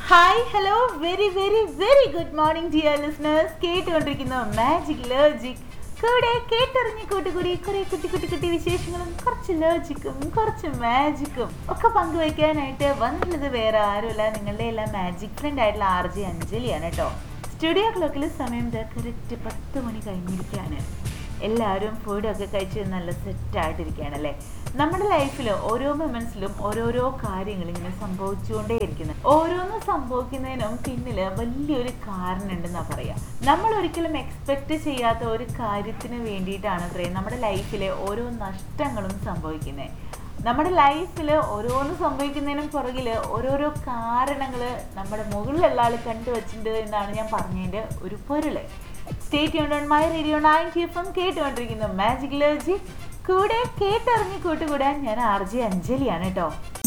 hi hello very very very good morning dear listeners കേട്ടുകൊണ്ടിരിക്കുന്ന magic logic കൂടെ കേട്ടറിഞ്ഞ് കൂട്ടുകൂടി കുറെ കുട്ടി കുട്ടി കുട്ടി വിശേഷങ്ങളും കുറച്ച് ലോജിക്കും കുറച്ച് മാജിക്കും ഒക്കെ പങ്കുവയ്ക്കാനായിട്ട് വന്നിട്ടുള്ളത് വേറെ ആരുമല്ല നിങ്ങളുടെ എല്ലാം മാജിക് ഫ്രണ്ട് ആയിട്ടുള്ള ആർ ജെ അഞ്ജലിയാണ് കേട്ടോ സ്റ്റുഡിയോ ക്ലോക്കിൽ സമയം കറക്റ്റ് പത്ത് മണി കഴിഞ്ഞിരിക്കുകയാണ് എല്ലാവരും ഫുഡൊക്കെ കഴിച്ച് നല്ല സെറ്റായിട്ടിരിക്കുകയാണ് അല്ലേ നമ്മുടെ ലൈഫിൽ ഓരോ മൊമെന്റ്സിലും ഓരോരോ കാര്യങ്ങൾ ഇങ്ങനെ സംഭവിച്ചുകൊണ്ടേയിരിക്കുന്നു ഓരോന്ന് സംഭവിക്കുന്നതിനും പിന്നിൽ വലിയൊരു കാരണം ഉണ്ടെന്നാ പറയാ നമ്മൾ ഒരിക്കലും എക്സ്പെക്ട് ചെയ്യാത്ത ഒരു കാര്യത്തിന് വേണ്ടിയിട്ടാണ് അത്രയും നമ്മുടെ ലൈഫിലെ ഓരോ നഷ്ടങ്ങളും സംഭവിക്കുന്നത് നമ്മുടെ ലൈഫിൽ ഓരോന്ന് സംഭവിക്കുന്നതിനും പുറകിൽ ഓരോരോ കാരണങ്ങൾ നമ്മുടെ മുകളിലുള്ള ആൾ കണ്ടുവച്ചിട്ടുണ്ട് എന്നാണ് ഞാൻ പറഞ്ഞതിൻ്റെ ഒരു പൊരുള് state on my radio ninety F M കേട്ടുകൊണ്ടിരിക്കുന്നു മാജിക് ലോജി കൂടെ കേട്ടറിഞ്ഞ് കൂട്ടുകൂടാൻ ഞാൻ ആർ ജെ അഞ്ജലിയാണ് കേട്ടോ